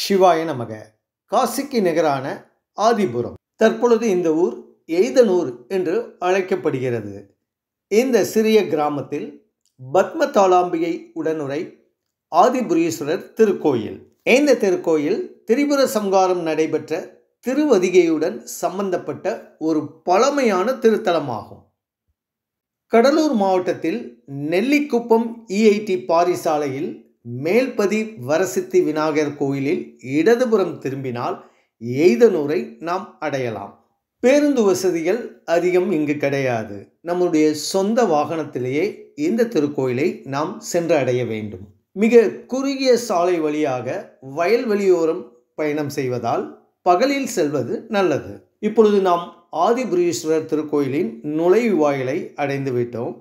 சிவாய நமக காசிக்கு நிகரான ஆதிபுரம் தற்பொழுது இந்த ஊர் எய்தனூர் என்று அழைக்கப்படுகிறது இந்த சிறிய கிராமத்தில் பத்மதாளாம்பிகை உடனுரை ஆதிபுரீஸ்வரர் திருக்கோயில் இந்த திருக்கோயில் திரிபுர சம்காரம் நடைபெற்ற திருவதிகையுடன் சம்பந்தப்பட்ட ஒரு பழமையான திருத்தலமாகும் கடலூர் மாவட்டத்தில் நெல்லிக்குப்பம் இஐடி பாரிசாலையில் மேல்பதி வரசித்தி விநாயகர் கோயிலில் இடதுபுறம் திரும்பினால் எய்தனூரை நாம் அடையலாம் பேருந்து வசதிகள் அதிகம் இங்கு கிடையாது நம்முடைய சொந்த வாகனத்திலேயே இந்த திருக்கோயிலை நாம் சென்று அடைய வேண்டும் மிக குறுகிய சாலை வழியாக வயல்வெளியோரம் பயணம் செய்வதால் பகலில் செல்வது நல்லது இப்பொழுது நாம் ஆதிபுரீஸ்வரர் திருக்கோயிலின் நுழைவு வாயிலை அடைந்து விட்டோம்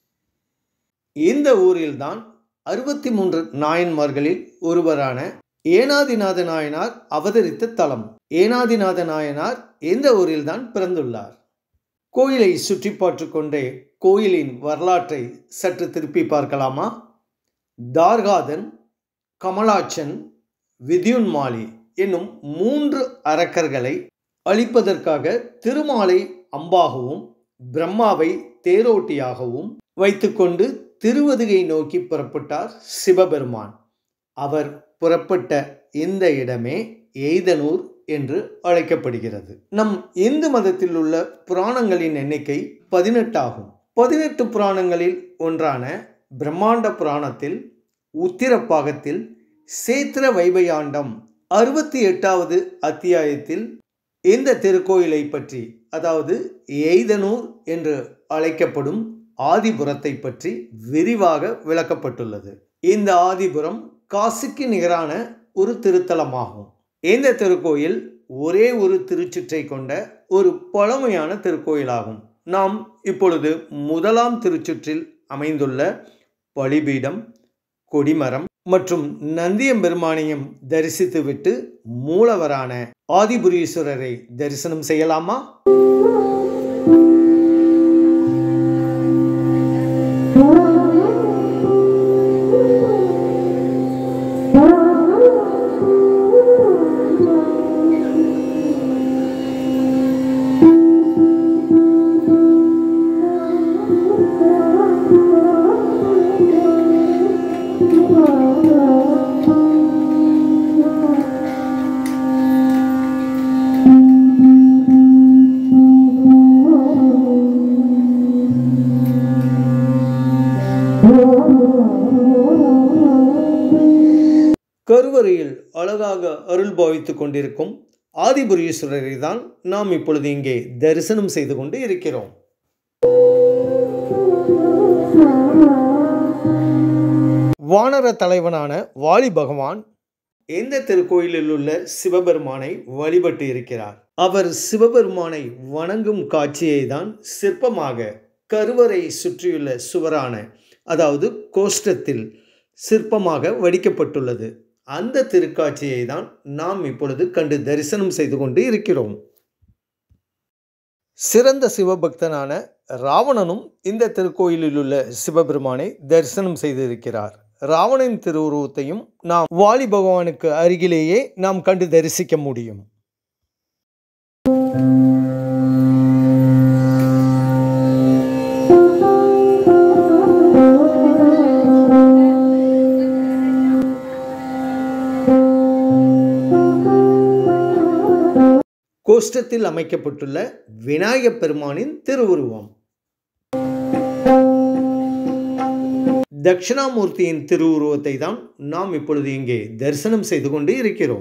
இந்த ஊரில்தான் அறுபத்தி மூன்று நாயன்மார்களில் ஒருவரான ஏனாதிநாத நாயனார் அவதரித்த தலம் ஏனாதிநாத நாயனார் இந்த ஊரில்தான் பிறந்துள்ளார் கோயிலை சுற்றி பார்த்து கொண்டே கோயிலின் வரலாற்றை சற்று திருப்பி பார்க்கலாமா தார்காதன் கமலாச்சன் வித்யுன்மாலி என்னும் மூன்று அரக்கர்களை அழிப்பதற்காக திருமாலை அம்பாகவும் பிரம்மாவை தேரோட்டியாகவும் வைத்துக்கொண்டு திருவதிகை நோக்கி புறப்பட்டார் சிவபெருமான் அவர் புறப்பட்ட இந்த இடமே எய்தனூர் என்று அழைக்கப்படுகிறது நம் இந்து மதத்தில் உள்ள புராணங்களின் எண்ணிக்கை பதினெட்டாகும் பதினெட்டு புராணங்களில் ஒன்றான பிரம்மாண்ட புராணத்தில் உத்திரப்பாகத்தில் சேத்திர வைபயாண்டம் அறுபத்தி எட்டாவது அத்தியாயத்தில் இந்த திருக்கோயிலை பற்றி அதாவது எய்தனூர் என்று அழைக்கப்படும் ஆதிபுரத்தை பற்றி விரிவாக விளக்கப்பட்டுள்ளது இந்த ஆதிபுரம் காசிக்கு நிகரான ஒரு திருத்தலமாகும் இந்த திருக்கோயில் ஒரே ஒரு திருச்சுற்றை கொண்ட ஒரு பழமையான திருக்கோயிலாகும் நாம் இப்பொழுது முதலாம் திருச்சுற்றில் அமைந்துள்ள பலிபீடம் கொடிமரம் மற்றும் நந்தியம்பெருமானையும் தரிசித்துவிட்டு மூலவரான ஆதிபுரீஸ்வரரை தரிசனம் செய்யலாமா கருவறையில் அழகாக அருள் பாவித்துக் கொண்டிருக்கும் ஆதிபுரீஸ்வரரை தான் நாம் இப்பொழுது இங்கே தரிசனம் செய்து கொண்டு இருக்கிறோம் வானர தலைவனான வாலி பகவான் இந்த திருக்கோயிலில் உள்ள சிவபெருமானை வழிபட்டு இருக்கிறார் அவர் சிவபெருமானை வணங்கும் காட்சியை தான் சிற்பமாக கருவறை சுற்றியுள்ள சுவரான அதாவது கோஷ்டத்தில் சிற்பமாக வடிக்கப்பட்டுள்ளது அந்த திருக்காட்சியை தான் நாம் இப்பொழுது கண்டு தரிசனம் செய்து கொண்டு இருக்கிறோம் சிறந்த சிவபக்தனான ராவணனும் இந்த திருக்கோயிலில் உள்ள சிவபெருமானை தரிசனம் செய்திருக்கிறார் ராவணன் திருவுருவத்தையும் நாம் வாலி பகவானுக்கு அருகிலேயே நாம் கண்டு தரிசிக்க முடியும் கோஷ்டத்தில் அமைக்கப்பட்டுள்ள விநாயகப் பெருமானின் திருவுருவம் தட்சிணாமூர்த்தியின் திருவுருவத்தை தான் நாம் இப்பொழுது இங்கே தரிசனம் செய்து கொண்டு இருக்கிறோம்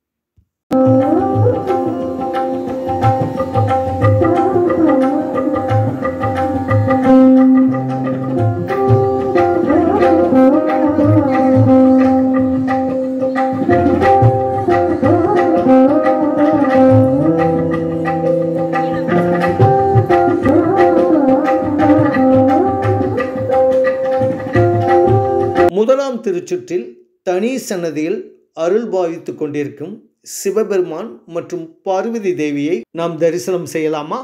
முதலாம் திருச்சுற்றில் தனி சன்னதியில் அருள் பாவித்துக் கொண்டிருக்கும் சிவபெருமான் மற்றும் பார்வதி தேவியை நாம் தரிசனம் செய்யலாமா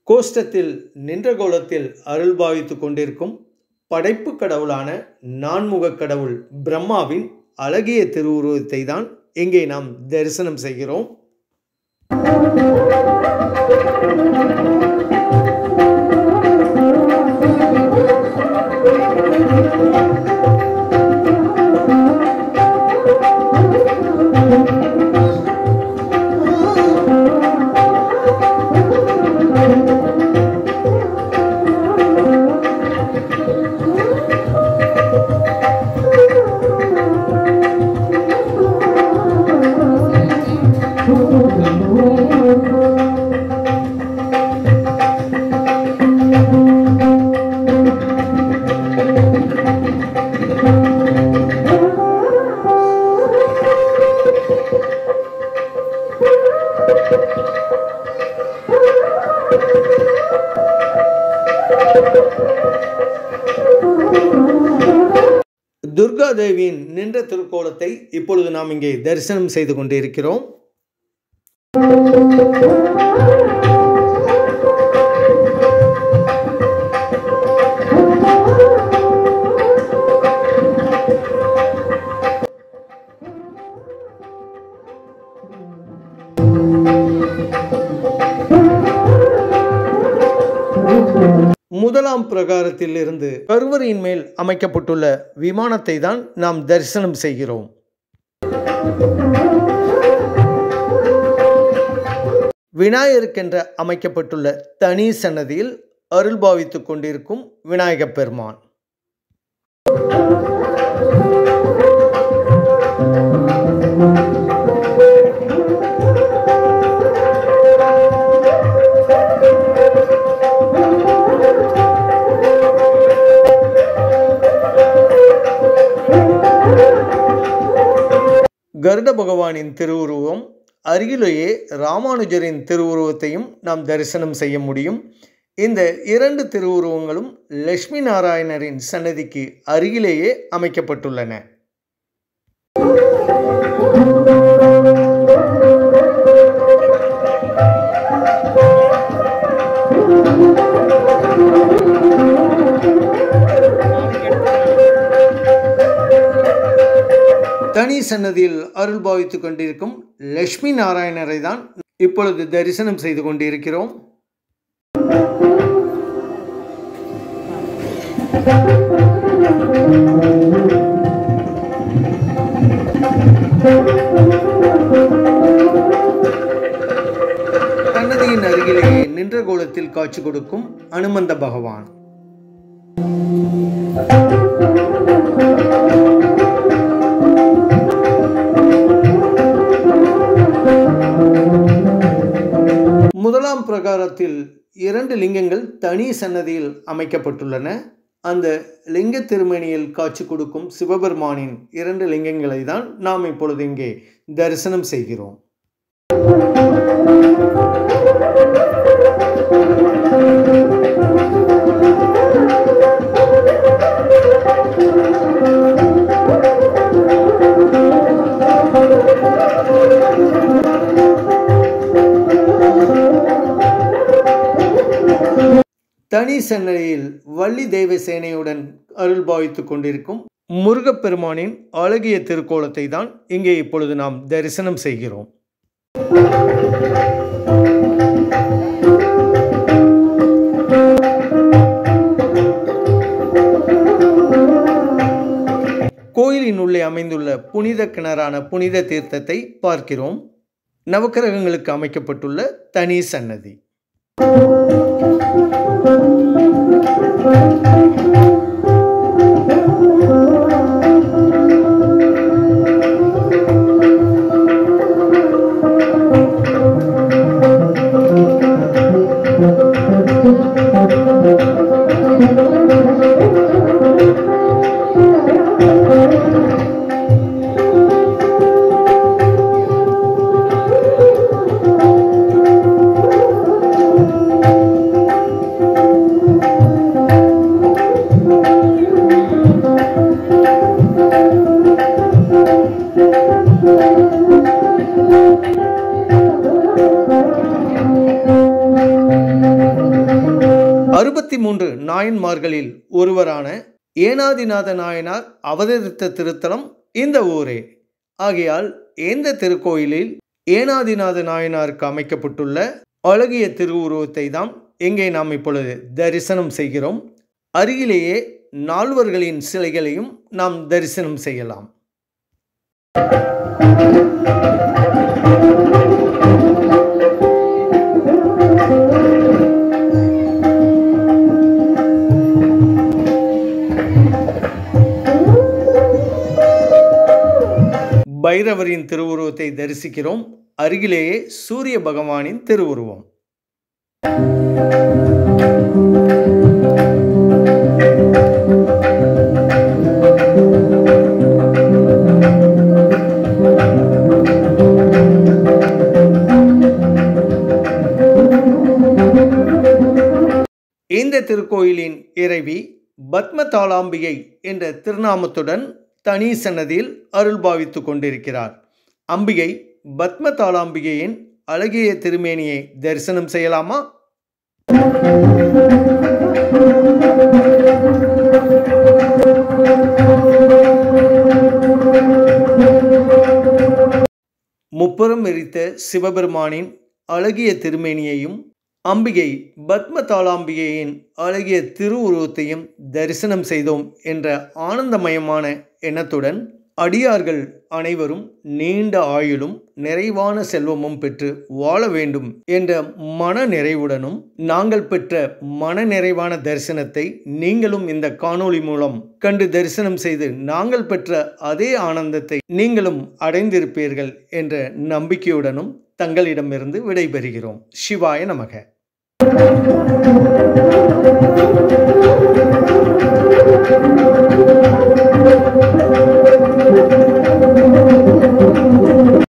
கோஷ்டத்தில் நின்ற கோலத்தில் அருள் பாவித்து கொண்டிருக்கும் படைப்பு கடவுளான நான்முக கடவுள் பிரம்மாவின் அழகிய திருவுருவத்தை தான் இங்கே நாம் தரிசனம் செய்கிறோம் துர்கா தேவியின் நின்ற திருக்கோலத்தை இப்பொழுது நாம் இங்கே தரிசனம் செய்து கொண்டிருக்கிறோம் முதலாம் பிரகாரத்தில் இருந்து கருவறையின் மேல் அமைக்கப்பட்டுள்ள விமானத்தை தான் நாம் தரிசனம் செய்கிறோம் விநாயகருக்கென்ற அமைக்கப்பட்டுள்ள தனி சன்னதியில் அருள் பாவித்துக் கொண்டிருக்கும் விநாயகப் பெருமான் கருட பகவானின் திருவுருவம் அருகிலேயே ராமானுஜரின் திருவுருவத்தையும் நாம் தரிசனம் செய்ய முடியும் இந்த இரண்டு திருவுருவங்களும் லட்சுமி நாராயணரின் சன்னதிக்கு அருகிலேயே அமைக்கப்பட்டுள்ளன தனி சன்னதியில் அருள் பாவித்துக் கொண்டிருக்கும் லட்சுமி நாராயணரை தான் இப்பொழுது தரிசனம் செய்து கொண்டிருக்கிறோம் சன்னதியின் அருகிலேயே நின்ற கோலத்தில் காட்சி கொடுக்கும் அனுமந்த பகவான் முதலாம் பிரகாரத்தில் இரண்டு லிங்கங்கள் தனி சன்னதியில் அமைக்கப்பட்டுள்ளன அந்த லிங்க திருமணியில் காட்சி கொடுக்கும் சிவபெருமானின் இரண்டு லிங்கங்களை தான் நாம் இப்பொழுது இங்கே தரிசனம் செய்கிறோம் தனி சன்னதியில் வள்ளி தெய்வ சேனையுடன் அருள் பாவித்துக் கொண்டிருக்கும் முருகப்பெருமானின் அழகிய திருக்கோலத்தை தான் இங்கே இப்பொழுது நாம் தரிசனம் செய்கிறோம் கோயிலின் உள்ளே அமைந்துள்ள புனித கிணறான புனித தீர்த்தத்தை பார்க்கிறோம் நவக்கிரகங்களுக்கு அமைக்கப்பட்டுள்ள தனி சன்னதி நாயன்மார்களில் ஒருவரான ஏனாதிநாத நாயனார் அவதரித்த திருத்தலம் இந்த ஊரே ஆகையால் இந்த திருக்கோயிலில் ஏனாதிநாத நாயனாருக்கு அமைக்கப்பட்டுள்ள அழகிய திருவுருவத்தை தான் எங்கே நாம் இப்பொழுது தரிசனம் செய்கிறோம் அருகிலேயே நால்வர்களின் சிலைகளையும் நாம் தரிசனம் செய்யலாம் பைரவரின் திருவுருவத்தை தரிசிக்கிறோம் அருகிலேயே சூரிய பகவானின் திருவுருவம் இந்த திருக்கோயிலின் இறைவி பத்மதாளாம்பிகை என்ற திருநாமத்துடன் தனி சன்னதியில் அருள் பாவித்து கொண்டிருக்கிறார் அம்பிகை பத்மதாளாம்பிகையின் அழகிய திருமேனியை தரிசனம் செய்யலாமா முப்புறம் எரித்த சிவபெருமானின் அழகிய திருமேனியையும் அம்பிகை பத்மதாளாம்பிகையின் அழகிய திருவுருவத்தையும் தரிசனம் செய்தோம் என்ற ஆனந்தமயமான எண்ணத்துடன் அடியார்கள் அனைவரும் நீண்ட ஆயுளும் நிறைவான செல்வமும் பெற்று வாழ வேண்டும் என்ற மன நிறைவுடனும் நாங்கள் பெற்ற மன நிறைவான தரிசனத்தை நீங்களும் இந்த காணொளி மூலம் கண்டு தரிசனம் செய்து நாங்கள் பெற்ற அதே ஆனந்தத்தை நீங்களும் அடைந்திருப்பீர்கள் என்ற நம்பிக்கையுடனும் தங்களிடமிருந்து விடைபெறுகிறோம் சிவாய நமக